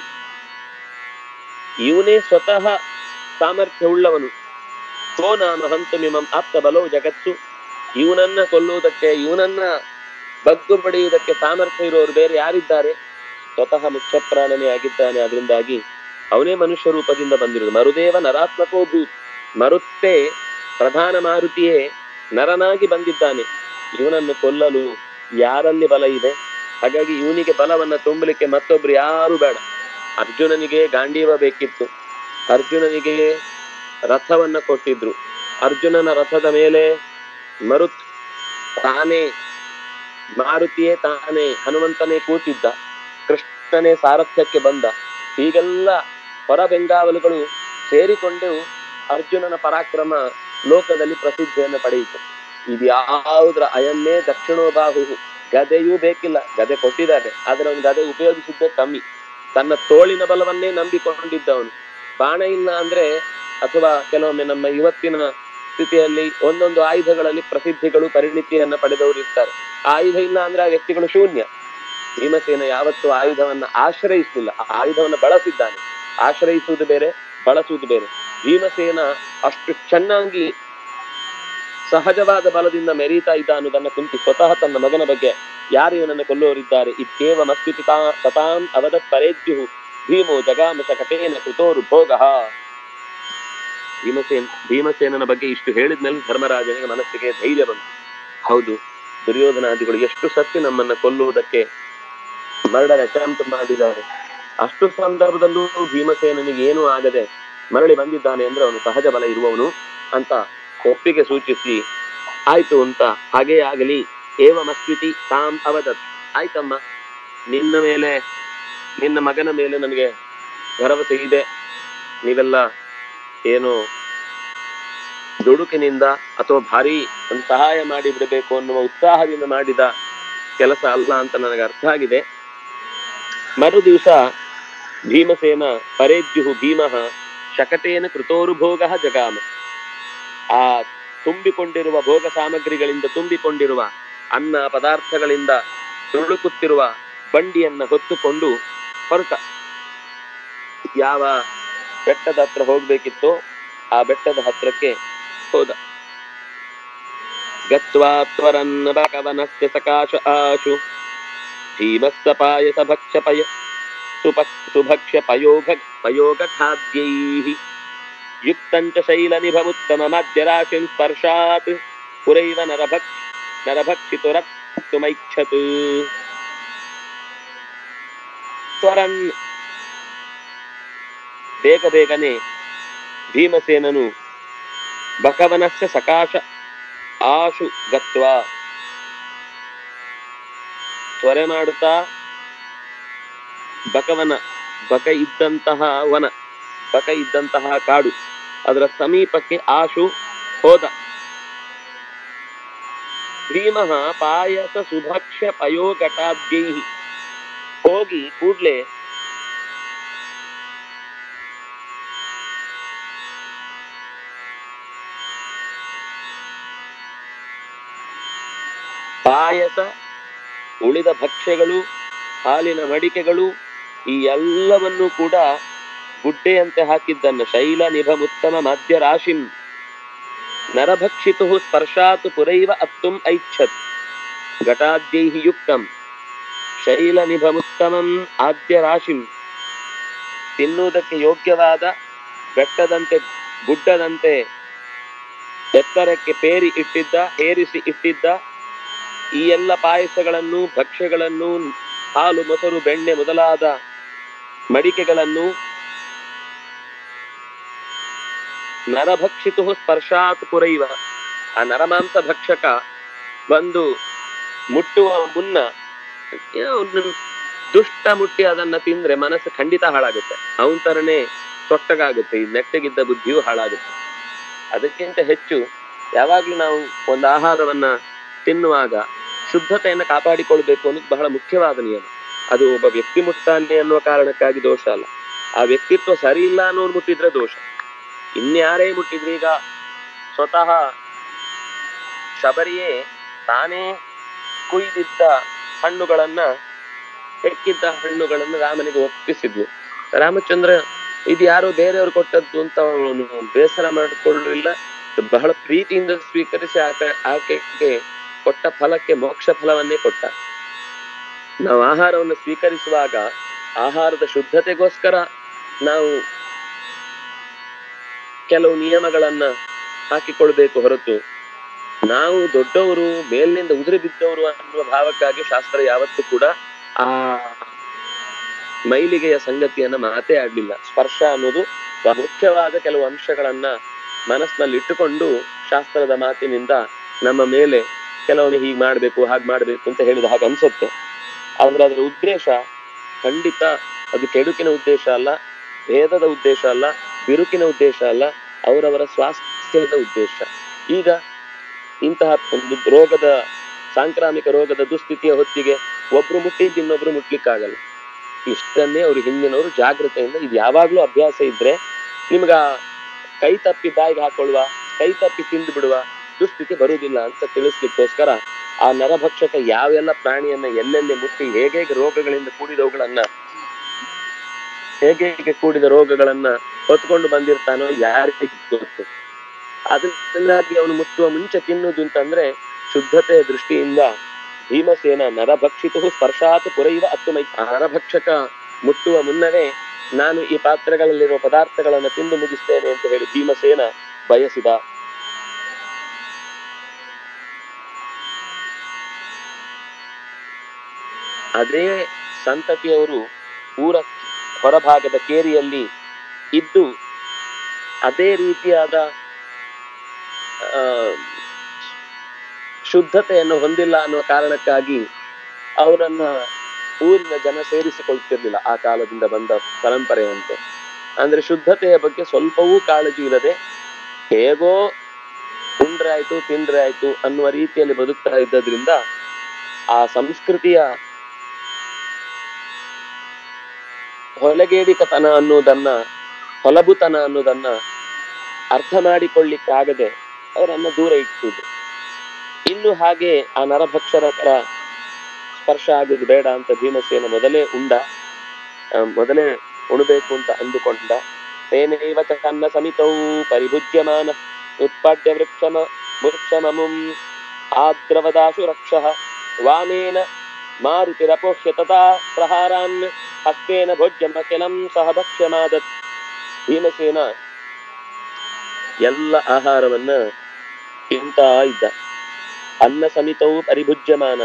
ಇವನೇ ಸ್ವತಃ ಸಾಮರ್ಥ್ಯವುಳ್ಳವನು ಸೋ ನಾಮ ಹಂತು ಮಿಮಂ ಆಪ್ತ ಬಲೋ ಜಗತ್ಸು ಇವನನ್ನ ಕೊಲ್ಲುವುದಕ್ಕೆ ಇವನನ್ನ ಬಗ್ಗು ಪಡೆಯುವುದಕ್ಕೆ ಸಾಮರ್ಥ್ಯ ಇರುವವರು ಬೇರೆ ಯಾರಿದ್ದಾರೆ ಸ್ವತಃ ಮುಖ್ಯ ಪ್ರಾಣನೇ ಆಗಿದ್ದಾನೆ ಅದರಿಂದಾಗಿ ಅವನೇ ಮನುಷ್ಯ ರೂಪದಿಂದ ಬಂದಿರುವುದು ಮರುದೇವ ನರಾತ್ಮಕೋ ಭೂತ್ ಮರುತ್ತೇ ಪ್ರಧಾನ ಮಾರುತಿಯೇ ನರನಾಗಿ ಬಂದಿದ್ದಾನೆ ಇವನನ್ನು ಕೊಲ್ಲಲು ಯಾರಲ್ಲಿ ಬಲ ಇದೆ ಹಾಗಾಗಿ ಇವನಿಗೆ ಬಲವನ್ನ ತುಂಬಲಿಕ್ಕೆ ಮತ್ತೊಬ್ರು ಯಾರು ಬೇಡ ಅರ್ಜುನನಿಗೆ ಗಾಂಡೀವ ಬೇಕಿತ್ತು ಅರ್ಜುನನಿಗೆ ರಥವನ್ನ ಕೊಟ್ಟಿದ್ರು ಅರ್ಜುನನ ರಥದ ಮೇಲೆ ಮರುತ್ ತಾನೇ ಮಾರುತಿಯೇ ತಾನೇ ಹನುಮಂತನೇ ಕೂತಿದ್ದ ಕೃಷ್ಣನೇ ಸಾರಥ್ಯಕ್ಕೆ ಬಂದ ಹೀಗೆಲ್ಲ ಹೊರ ಬೆಂಗಾವಲುಗಳು ಸೇರಿಕೊಂಡು ಅರ್ಜುನನ ಪರಾಕ್ರಮ ಲೋಕದಲ್ಲಿ ಪ್ರಸಿದ್ಧಿಯನ್ನು ಪಡೆಯಿತು ಇದು ಯಾವುದ್ರ ಅಯನ್ನೇ ದಕ್ಷಿಣೋಬಾಹು ಗದೆಯೂ ಬೇಕಿಲ್ಲ ಗದೆ ಕೊಟ್ಟಿದ್ದಾರೆ ಆದ್ರೆ ಅವನು ಗದೆ ಉಪಯೋಗಿಸಿದ್ದೇ ಕಮ್ಮಿ ತನ್ನ ತೋಳಿನ ಬಲವನ್ನೇ ನಂಬಿಕೊಂಡಿದ್ದವನು ಬಾಣ ಇಲ್ಲ ಅಂದ್ರೆ ಅಥವಾ ಕೆಲವೊಮ್ಮೆ ನಮ್ಮ ಇವತ್ತಿನ ಸ್ಥಿತಿಯಲ್ಲಿ ಒಂದೊಂದು ಆಯುಧಗಳಲ್ಲಿ ಪ್ರಸಿದ್ಧಿಗಳು ಪರಿಣಿತಿಯನ್ನ ಪಡೆದವರು ಇರ್ತಾರೆ ಆಯುಧ ಇಲ್ಲ ಅಂದ್ರೆ ಆ ವ್ಯಕ್ತಿಗಳು ಶೂನ್ಯ ಭೀಮಸೇನ ಯಾವತ್ತೂ ಆಯುಧವನ್ನ ಆಶ್ರಯಿಸಲಿಲ್ಲ ಆ ಆಯುಧವನ್ನ ಬಳಸಿದ್ದಾನೆ ಆಶ್ರಯಿಸುವುದು ಬೇರೆ ಬಳಸುವುದು ಬೇರೆ ಭೀಮಸೇನ ಅಷ್ಟು ಚೆನ್ನಾಗಿ ಸಹಜವಾದ ಬಲದಿಂದ ಮೆರೀತಾ ಇದ್ದ ಅನ್ನೋದನ್ನ ಕುಂತಿ ಸ್ವತಃ ತನ್ನ ಮಗನ ಬಗ್ಗೆ ಯಾರು ಇವನನ್ನು ಕೊಲ್ಲೋರಿದ್ದಾರೆ ಇತ್ಯೇವ ಮಸ್ತಿತಿ ಸತಾಂ ಅವದತ್ ಪರೇದ್ಯು ಭೀಮೋ ಜಗಾಮಶ ಕಟೇನ ಕೃತೋರು ಭೋಗ ಭೀಮಸೇನ್ ಭೀಮಸೇನನ ಬಗ್ಗೆ ಇಷ್ಟು ಹೇಳಿದ್ಮೇಲೆ ಧರ್ಮರಾಜನಿಗೆ ಮನಸ್ಸಿಗೆ ಧೈರ್ಯ ಬಂತು ಹೌದು ದುರ್ಯೋಧನಾದಿಗಳು ಎಷ್ಟು ಸತ್ಯ ನಮ್ಮನ್ನ ಕೊಲ್ಲುವುದಕ್ಕೆ ಮರ್ಡರ್ ಅಟೆಂಪ್ಟ್ ಮಾಡಿದ್ದಾರೆ ಅಷ್ಟು ಸಂದರ್ಭದಲ್ಲೂ ಭೀಮಸೇನನಿಗೆ ಏನೂ ಆಗದೆ ಮರಳಿ ಬಂದಿದ್ದಾನೆ ಅಂದ್ರೆ ಅವನು ಸಹಜ ಬಲ ಇರುವವನು ಅಂತ ಒಪ್ಪಿಗೆ ಸೂಚಿಸಿ ಆಯ್ತು ಅಂತ ಹಾಗೇ ಆಗಲಿ ಏವ ಮಸ್ವಿತಿ ತಾಮ್ ಅವದತ್ ಆಯ್ತಮ್ಮ ನಿನ್ನ ಮೇಲೆ ನಿನ್ನ ಮಗನ ಮೇಲೆ ನನಗೆ ಭರವಸೆ ಇದೆ ನೀವೆಲ್ಲ ಏನು ದುಡುಕಿನಿಂದ ಅಥವಾ ಭಾರಿ ಒಂದು ಸಹಾಯ ಮಾಡಿ ಬಿಡಬೇಕು ಅನ್ನುವ ಉತ್ಸಾಹದಿಂದ ಮಾಡಿದ ಕೆಲಸ ಅಲ್ಲ ಅಂತ ನನಗೆ ಅರ್ಥ ಆಗಿದೆ ಮರು ದಿವಸ ಭೀಮಸೇನ ಪರೇದ್ಯು ಭೀಮಃ ಶಕಟೇನ ಕೃತೋರು ಭೋಗ ಜಗಾಮ ಆ ತುಂಬಿಕೊಂಡಿರುವ ಭೋಗ ಸಾಮಗ್ರಿಗಳಿಂದ ತುಂಬಿಕೊಂಡಿರುವ ಅನ್ನ ಪದಾರ್ಥಗಳಿಂದ ತುಳುಕುತ್ತಿರುವ ಬಂಡಿಯನ್ನ ಹೊತ್ತುಕೊಂಡು ಹೊರಟ ಯಾವ ಬೆಟ್ಟದ ಹತ್ರ ಹೋಗ್ಬೇಕಿತ್ತೋ ಆ ಬೆಟ್ಟದ ಹತ್ರಕ್ಕೆ ಹೋದ ಗತ್ವಾ ತ್ವರನ್ ಭಗವನಸ್ಯ ಸಕಾಶ ಆಶು ಭೀಮಸ್ಸ ಪಾಯಸ ಭಕ್ಷ್ಯ ಪಯ ಸುಪ ಸುಭಕ್ಷ್ಯ ಪಯೋಗ ಪಯೋಗಖಾದ್ಯೈಃ ಯುಕ್ತಂಚ ಶೈಲನಿಭमुत्तममाद्यराशिं स्पर्शात् पुरैव नरभक् नरभक्षितुरप्तुमैच्छत् ತ್ವರನ್ ಬೇಗ ಬೇಗನೆ ಭೀಮಸೇನನು ಬಕವನಸ್ಯ ಸಕಾಶ ಆಶು ಗತ್ವ ತ್ವರೆ ಮಾಡುತ್ತಾ ಬಕವನ ಬಕ ಇದ್ದಂತಹ ವನ ಬಕ ಇದ್ದಂತಹ ಕಾಡು ಅದರ ಸಮೀಪಕ್ಕೆ ಆಶು ಹೋದ ಭೀಮ ಪಾಯಸ ಸುಭಕ್ಷ್ಯ ಪಯೋಘಟಾದ್ಯೈ ಹೋಗಿ ಕೂಡ್ಲೆ ಪಾಯಸ ಉಳಿದ ಭಕ್ಷ್ಯಗಳು ಹಾಲಿನ ಮಡಿಕೆಗಳು ಈ ಎಲ್ಲವನ್ನೂ ಕೂಡ ಗುಡ್ಡೆಯಂತೆ ಹಾಕಿದ್ದನ್ನು ಶೈಲ ನಿಭಮುತ್ತಮ ಮಾಧ್ಯ ರಾಶಿಂ ನರಭಕ್ಷಿತು ಸ್ಪರ್ಶಾತ್ ಪುರೈವ ಅತ್ತುಂ ಐಚ್ಛತ್ ಘಟಾದ್ಯೈ ಯುಕ್ತಂ ಶೈಲ ನಿಭಮುತ್ತಮಂ ಆದ್ಯ ರಾಶಿಂ ತಿನ್ನುವುದಕ್ಕೆ ಯೋಗ್ಯವಾದ ಬೆಟ್ಟದಂತೆ ಗುಡ್ಡದಂತೆ ಎತ್ತರಕ್ಕೆ ಪೇರಿ ಇಟ್ಟಿದ್ದ ಏರಿಸಿ ಇಟ್ಟಿದ್ದ ಈ ಎಲ್ಲ ಪಾಯಸಗಳನ್ನು ಭಕ್ಷ್ಯಗಳನ್ನು ಹಾಲು ಮೊಸರು ಬೆಣ್ಣೆ ಮೊದಲಾದ ಮಡಿಕೆಗಳನ್ನು ನರಭಕ್ಷಿತು ಸ್ಪರ್ಶಾತ್ ಪುರೈವ ಆ ನರಮಾಂಸ ಭಕ್ಷಕ ಬಂದು ಮುಟ್ಟುವ ಮುನ್ನ ಏನೋ ಒಂದು ದುಷ್ಟ ಮುಟ್ಟಿ ಅದನ್ನ ತಿಂದ್ರೆ ಮನಸ್ಸು ಖಂಡಿತ ಹಾಳಾಗುತ್ತೆ ಅವನ ತರನೇ ಸೊಟ್ಟಗಾಗುತ್ತೆ ಈ ನೆಟ್ಟಗಿದ್ದ ಬುದ್ಧಿಯೂ ಹಾಳಾಗುತ್ತೆ ಅದಕ್ಕಿಂತ ಹೆಚ್ಚು ಯಾವಾಗ್ಲೂ ನಾವು ಒಂದು ಆಹಾರವನ್ನ ತಿನ್ನುವಾಗ ಶುದ್ಧತೆಯನ್ನು ಕಾಪಾಡಿಕೊಳ್ಬೇಕು ಅನ್ನೋದು ಬಹಳ ಮುಖ್ಯವಾದ ನಿಯಮ ಅದು ಒಬ್ಬ ವ್ಯಕ್ತಿ ಮುಟ್ತಾನೆ ಅನ್ನುವ ಕಾರಣಕ್ಕಾಗಿ ದೋಷ ಅಲ್ಲ ಆ ವ್ಯಕ್ತಿತ್ವ ಸರಿ ಇಲ್ಲ ಅನ್ನೋರು ಮುಟ್ಟಿದ್ರೆ ದೋಷ ಇನ್ಯಾರೇ ಮುಟ್ಟಿದ್ರೆ ಈಗ ಸ್ವತಃ ಶಬರಿಯೇ ತಾನೇ ಕುಯ್ದಿದ್ದ ಹಣ್ಣುಗಳನ್ನ ಹೆಕ್ಕಿದ್ದ ಹಣ್ಣುಗಳನ್ನು ರಾಮನಿಗೆ ಒಪ್ಪಿಸಿದ್ಲು ರಾಮಚಂದ್ರ ಇದು ಯಾರೋ ಬೇರೆಯವರು ಕೊಟ್ಟದ್ದು ಅಂತ ಅವನು ಬೇಸರ ಮಾಡಿಕೊಳ್ಳಲಿಲ್ಲ ಬಹಳ ಪ್ರೀತಿಯಿಂದ ಸ್ವೀಕರಿಸಿ ಆಕೆ ಆಕೆಗೆ ಕೊಟ್ಟ ಫಲಕ್ಕೆ ಮೋಕ್ಷ ಫಲವನ್ನೇ ಕೊಟ್ಟ ನಾವು ಆಹಾರವನ್ನು ಸ್ವೀಕರಿಸುವಾಗ ಆಹಾರದ ಶುದ್ಧತೆಗೋಸ್ಕರ ನಾವು ಕೆಲವು ನಿಯಮಗಳನ್ನ ಹಾಕಿಕೊಳ್ಬೇಕು ಹೊರತು ನಾವು ದೊಡ್ಡವರು ಮೇಲಿನಿಂದ ಉದುರಿ ಬಿದ್ದವರು ಅನ್ನುವ ಭಾವಕ್ಕಾಗಿ ಶಾಸ್ತ್ರ ಯಾವತ್ತೂ ಕೂಡ ಆ ಮೈಲಿಗೆಯ ಸಂಗತಿಯನ್ನ ಮಾತೇ ಆಡ್ಲಿಲ್ಲ ಸ್ಪರ್ಶ ಅನ್ನೋದು ಬಹಳ ಮುಖ್ಯವಾದ ಕೆಲವು ಅಂಶಗಳನ್ನ ಮನಸ್ಸಿನಲ್ಲಿ ಇಟ್ಟುಕೊಂಡು ಶಾಸ್ತ್ರದ ಮಾತಿನಿಂದ ನಮ್ಮ ಮೇಲೆ ಕೆಲವೊಮ್ಮೆ ಹೀಗ್ ಮಾಡ್ಬೇಕು ಹಾಗೆ ಮಾಡ್ಬೇಕು ಅಂತ ಹೇಳಿದ ಹಾಗೆ ಅನ್ಸುತ್ತೆ ಆದ್ರೆ ಅದರ ಉದ್ದೇಶ ಖಂಡಿತ ಅದು ಕೆಡುಕಿನ ಉದ್ದೇಶ ಅಲ್ಲ ಭೇದದ ಉದ್ದೇಶ ಅಲ್ಲ ಬಿರುಕಿನ ಉದ್ದೇಶ ಅಲ್ಲ ಅವರವರ ಸ್ವಾಸ್ಥ್ಯದ ಉದ್ದೇಶ ಈಗ ಇಂತಹ ಒಂದು ರೋಗದ ಸಾಂಕ್ರಾಮಿಕ ರೋಗದ ದುಸ್ಥಿತಿಯ ಹೊತ್ತಿಗೆ ಒಬ್ರು ಮುಟ್ಟಿದ್ದು ಇನ್ನೊಬ್ರು ಮುಟ್ಲಿಕ್ಕಾಗಲ್ಲ ಇಷ್ಟನ್ನೇ ಅವರು ಹಿಂದಿನವರು ಜಾಗ್ರತೆಯಿಂದ ಇದು ಯಾವಾಗ್ಲೂ ಅಭ್ಯಾಸ ಇದ್ರೆ ನಿಮ್ಗ ಕೈ ತಪ್ಪಿ ಬಾಯಿಗೆ ಹಾಕೊಳ್ಳುವ ಕೈ ತಪ್ಪಿ ತಿಂದು ಬಿಡುವ ದುಸ್ಥಿತಿ ಬರುವುದಿಲ್ಲ ಅಂತ ತಿಳಿಸ್ಲಿಕ್ಕೋಸ್ಕರ ಆ ನರಭಕ್ಷಕ ಯಾವೆಲ್ಲ ಪ್ರಾಣಿಯನ್ನ ಎಲ್ಲೆಲ್ಲಿ ಮುಟ್ಟಿ ಹೇಗೆ ಹೇಗೆ ರೋಗಗಳಿಂದ ಕೂಡಿದವುಗಳನ್ನ ಹೇಗೆ ಹೇಗೆ ಕೂಡಿದ ರೋಗಗಳನ್ನ ಹೊತ್ಕೊಂಡು ಬಂದಿರ್ತಾನೋ ಯಾರಿಗೆ ಗೊತ್ತು ಅದರಿಂದಾಗಿ ಅವನು ಮುಟ್ಟುವ ಮುಂಚೆ ತಿನ್ನುವುದು ಅಂತಂದ್ರೆ ಶುದ್ಧತೆಯ ದೃಷ್ಟಿಯಿಂದ ಭೀಮಸೇನ ನರಭಕ್ಷಿತು ಸ್ಪರ್ಶಾತ್ ಪುರೈವ ಅತ್ತುಮೈ ಆ ನರಭಕ್ಷಕ ಮುಟ್ಟುವ ಮುನ್ನವೇ ನಾನು ಈ ಪಾತ್ರೆಗಳಲ್ಲಿರುವ ಪದಾರ್ಥಗಳನ್ನು ತಿಂದು ಮುಗಿಸ್ತೇನೆ ಅಂತ ಹೇಳಿ ಭೀಮಸೇನ ಬಯಸಿದ ಅದೇ ಸಂತತಿಯವರು ಊರ ಹೊರಭಾಗದ ಕೇರಿಯಲ್ಲಿ ಇದ್ದು ಅದೇ ರೀತಿಯಾದ ಆ ಶುದ್ಧತೆಯನ್ನು ಹೊಂದಿಲ್ಲ ಅನ್ನುವ ಕಾರಣಕ್ಕಾಗಿ ಅವರನ್ನ ಊರಿನ ಜನ ಸೇರಿಸಿಕೊಳ್ತಿರ್ಲಿಲ್ಲ ಆ ಕಾಲದಿಂದ ಬಂದ ಪರಂಪರೆಯಂತೆ ಅಂದ್ರೆ ಶುದ್ಧತೆಯ ಬಗ್ಗೆ ಸ್ವಲ್ಪವೂ ಕಾಳಜಿ ಇಲ್ಲದೆ ಹೇಗೋ ಉಂಡ್ರೆ ಆಯ್ತು ತಿಂದ್ರೆ ಆಯ್ತು ಅನ್ನುವ ರೀತಿಯಲ್ಲಿ ಬದುಕ್ತಾ ಇದ್ದದ್ರಿಂದ ಆ ಸಂಸ್ಕೃತಿಯ ಹೊಲಗೇಡಿಕತನ ಅನ್ನುವುದನ್ನ ಹೊಲಬುತನ ಅನ್ನೋದನ್ನ ಅರ್ಥ ಮಾಡಿಕೊಳ್ಳಿಕ್ಕಾಗದೆ ಅವರನ್ನ ದೂರ ಇಟ್ಟುದು ಇನ್ನು ಹಾಗೆ ಆ ನರಭಕ್ಷರರ ಸ್ಪರ್ಶ ಆಗುದು ಬೇಡ ಅಂತ ಭೀಮಸೇನ ಮೊದಲೇ ಉಂಡ ಆ, ಮೊದಲೇ ಉಣಬೇಕು ಅಂತ ಅಂದುಕೊಂಡ ತೇನೈವ ಚ ತನ್ನ ಸಮಿತೌ ಪರಿಭುಜ್ಯಮಾನ ಉತ್ಪಾದ್ಯ ವೃಕ್ಷಮ ವೃಕ್ಷಮಮುಂ ಆದ್ರವದಾಶು ರಕ್ಷಃ ವಾಮೇನ ಮಾರುತಿರಪೋಹ್ಯ ತಥಾ ಪ್ರಹಾರಾನ್ ಹಸ್ತೇನ ಭೋಜ್ಯಮಖಿಲಂ ಸಹ ಭಕ್ಷ್ಯಮಾದತ್ ಭೀಮಸೇನ ಎಲ್ಲ ಆಹಾರವನ್ನ ತಿಂತಾ ಇದ್ದ ಅನ್ನ ಸಮಿತವು ಪರಿಭುಜ್ಯಮಾನ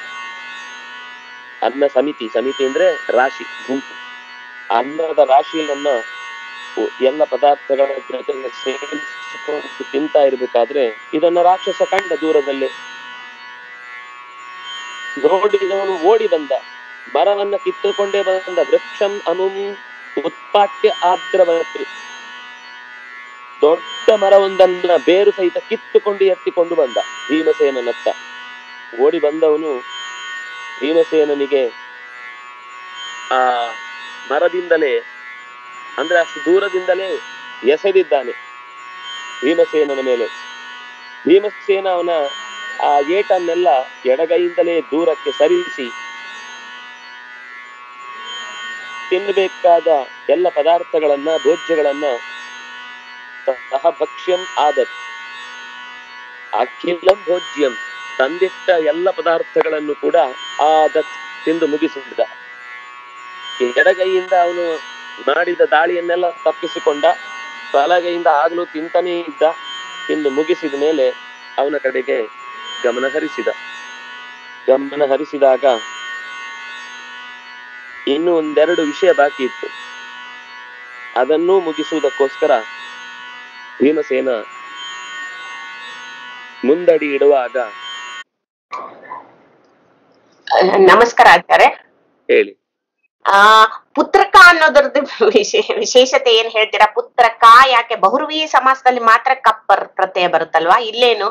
ಅನ್ನ ಸಮಿತಿ ಸಮಿತಿ ಅಂದ್ರೆ ರಾಶಿ ಗುಂಪು ಅನ್ನದ ರಾಶಿಯನ್ನ ಉ- ಎಲ್ಲ ಪದಾರ್ಥಗಳ ಜೊತೆಗೆ ಸೇರಿಸಿಕೊಂಡು ತಿಂತಾ ಇರ್ಬೇಕಾದ್ರೆ ಇದನ್ನ ರಾಕ್ಷಸ ಕಂಡ ದೂರದಲ್ಲೇ ನೋಡಿದವನು ಓಡಿ ಬಂದ ಮರವನ್ನ ಕಿತ್ತುಕೊಂಡೇ ಬಂದ ವೃಕ್ಷಂ ಅನುಂ ಉತ್ಪಾಟ್ಯ ಆದ್ರವತಿ ದೊಡ್ಡ ಮರವೊಂದನ್ನ ಬೇರು ಸಹಿತ ಕಿತ್ತುಕೊಂಡು ಎತ್ತಿಕೊಂಡು ಬಂದ ಭೀಮಸೇನನತ್ತ ಓಡಿ ಬಂದವನು ಭೀಮಸೇನನಿಗೆ ಆ ಮರದಿಂದಲೇ ಅಂದ್ರೆ ಅಷ್ಟು ದೂರದಿಂದಲೇ ಎಸೆದಿದ್ದಾನೆ ಭೀಮಸೇನನ ಮೇಲೆ ಭೀಮಸೇನ ಅವನ ಆ ಏಟನ್ನೆಲ್ಲ ಎಡಗೈಯಿಂದಲೇ ದೂರಕ್ಕೆ ಸರಿಸಿ ತಿನ್ನಬೇಕಾದ ಎಲ್ಲ ಪದಾರ್ಥಗಳನ್ನ ಭೋಜ್ಯಗಳನ್ನ ಸಹ ಭಕ್ಷ್ಯಂ ಆದತ್ ಅಖಿಲಂ ಭೋಜ್ಯಂ ತಂದಿಟ್ಟ ಎಲ್ಲ ಪದಾರ್ಥಗಳನ್ನು ಕೂಡ ಆದತ್ ತಿಂದು ಮುಗಿಸಿದ ಎಡಗೈಯಿಂದ ಅವನು ಮಾಡಿದ ದಾಳಿಯನ್ನೆಲ್ಲ ತಪ್ಪಿಸಿಕೊಂಡ ಬಲಗೈಯಿಂದ ಆಗ್ಲೂ ತಿಂತಾನೇ ಇದ್ದ ತಿಂದು ಮುಗಿಸಿದ ಮೇಲೆ ಅವನ ಕಡೆಗೆ ಗಮನ ಹರಿಸಿದ ಗಮನ ಹರಿಸಿದಾಗ ಇನ್ನು ಒಂದೆರಡು ವಿಷಯ ಬಾಕಿ ಇತ್ತು ಅದನ್ನೂ ಮುಗಿಸುವುದಕ್ಕೋಸ್ಕರ ಭೀಮಸೇನ ಮುಂದಡಿ ಇಡುವಾಗ
ನಮಸ್ಕಾರ ಆಚಾರ್ಯ
ಹೇಳಿ
ಆ ಪುತ್ರಕ ಅನ್ನೋದ್ರದ್ದು ವಿಶೇ ವಿಶೇಷತೆ ಏನ್ ಹೇಳ್ತೀರಾ ಪುತ್ರಕ ಯಾಕೆ ಬಹುರ್ವಿ ಸಮಾಸದಲ್ಲಿ ಮಾತ್ರ ಕಪ್ ಬರ್ ಪ್ರತ್ಯಯ ಬರುತ್ತಲ್ವಾ ಇಲ್ಲೇನು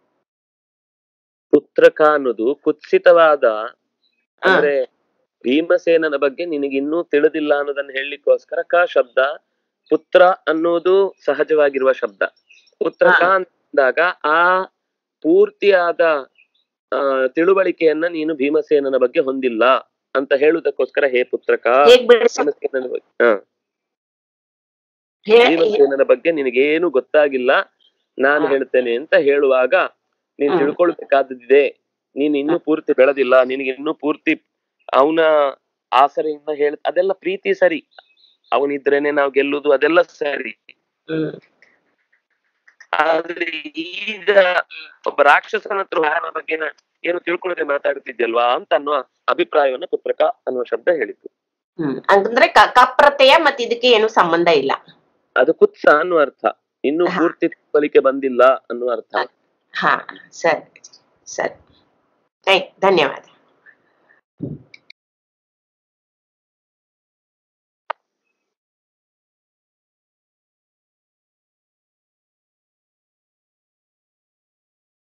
ಪುತ್ರಕ ಅನ್ನೋದು ಕುತ್ಸಿತವಾದ ಅಂದ್ರೆ ಭೀಮಸೇನನ ಬಗ್ಗೆ ನಿನಗಿನ್ನೂ ತಿಳಿದಿಲ್ಲ ಅನ್ನೋದನ್ನ ಹೇಳಲಿಕ್ಕೋಸ್ಕರ ಕ ಶಬ್ದ ಪುತ್ರ ಅನ್ನೋದು ಸಹಜವಾಗಿರುವ ಶಬ್ದ ಪುತ್ರಕ
ಹಾ.
ಅಂದಾಗ ಆ ಪೂರ್ತಿಯಾದ ಆ ತಿಳುವಳಿಕೆಯನ್ನ ನೀನು ಭೀಮಸೇನನ ಬಗ್ಗೆ ಹೊಂದಿಲ್ಲ ಅಂತ ಹೇಳುವುದಕ್ಕೋಸ್ಕರ ಹೇ ಪುತ್ರಕ
ಹೇಗ್ ಬಿಡಿಸ
ಭೀಮಸೇನನ ಬಗ್ಗೆ ಹಾ
ಹೇ-
ಭೀಮಸೇನನ ಬಗ್ಗೆ ನಿನಗೇನು ಗೊತ್ತಾಗಿಲ್ಲ ನಾನು
ಹಾ.
ಹೇಳ್ತೇನೆ ಅಂತ ಹೇಳುವಾಗ ನೀನ್
ಹ್ಮ್.
ತಿಳ್ಕೊಳ್ಬೇಕಾದದ್ದಿದೆ ನೀನ್ ಇನ್ನೂ ಪೂರ್ತಿ ಬೆಳೆದಿಲ್ಲ ನಿನಗೆ ಇನ್ನೂ ಪೂರ್ತಿ ಅವನ ಆಸರೆಯಿಂದ ಹೇಳ ಅದೆಲ್ಲ ಪ್ರೀತಿ ಸರಿ ಅವನಿದ್ರೇನೆ ನಾವು ಗೆಲ್ಲುದು ಅದೆಲ್ಲ ಸರಿ
ಹ್ಮ್.
ಆದ್ರೆ ಈಗ ಒಬ್ಬ ರಾಕ್ಷಸನ ಹತ್ರ ಅವನ ಬಗ್ಗೆ ನಾ- ಏನು ತಿಳ್ಕೊಳ್ಳದೆ ಮಾತಾಡ್ತಿದ್ಯಲ್ವಾ ಅಂತ ಅನ್ನುವ ಅಭಿಪ್ರಾಯವನ್ನ ಪುತ್ರಕ ಅನ್ನುವ ಶಬ್ದ ಹೇಳಿದ್ದು
ಹ್ಮ್ ಅಂದ್ರೆ ಕ- ಕಪ್ ಪ್ರತ್ಯಯ ಮತ್ತೆ ಇದಕ್ಕೆ ಏನು ಸಂಬಂಧ ಇಲ್ಲ
ಅದು ಕುತ್ಸ ಅನ್ನುವ ಅರ್ಥ ಇನ್ನೂ
ಹಾ.
ಪೂರ್ತಿ ತಿಳುವಳಿಕೆ ಬಂದಿಲ್ಲ ಅನ್ನುವ ಅರ್ಥ
ಹಾ ಸರಿ ಸರಿ ಆಯ್ತು ಧನ್ಯವಾದ